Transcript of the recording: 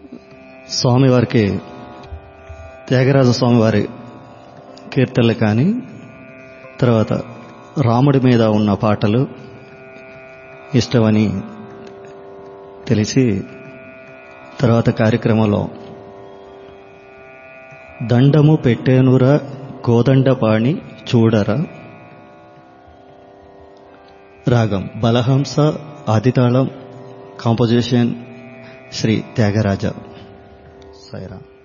స్వామివారికి త్యాగరాజ స్వామివారి కీర్తనలు కానీ తర్వాత రాముడి మీద ఉన్న పాటలు ఇష్టమని తెలిసి తర్వాత కార్యక్రమంలో దండము పెట్టేనురా కోదండపాణి చూడరా రాగం బలహంస ఆదితాళం కాంపోజిషన్ శ్రీ త్యాగరాజ సైరా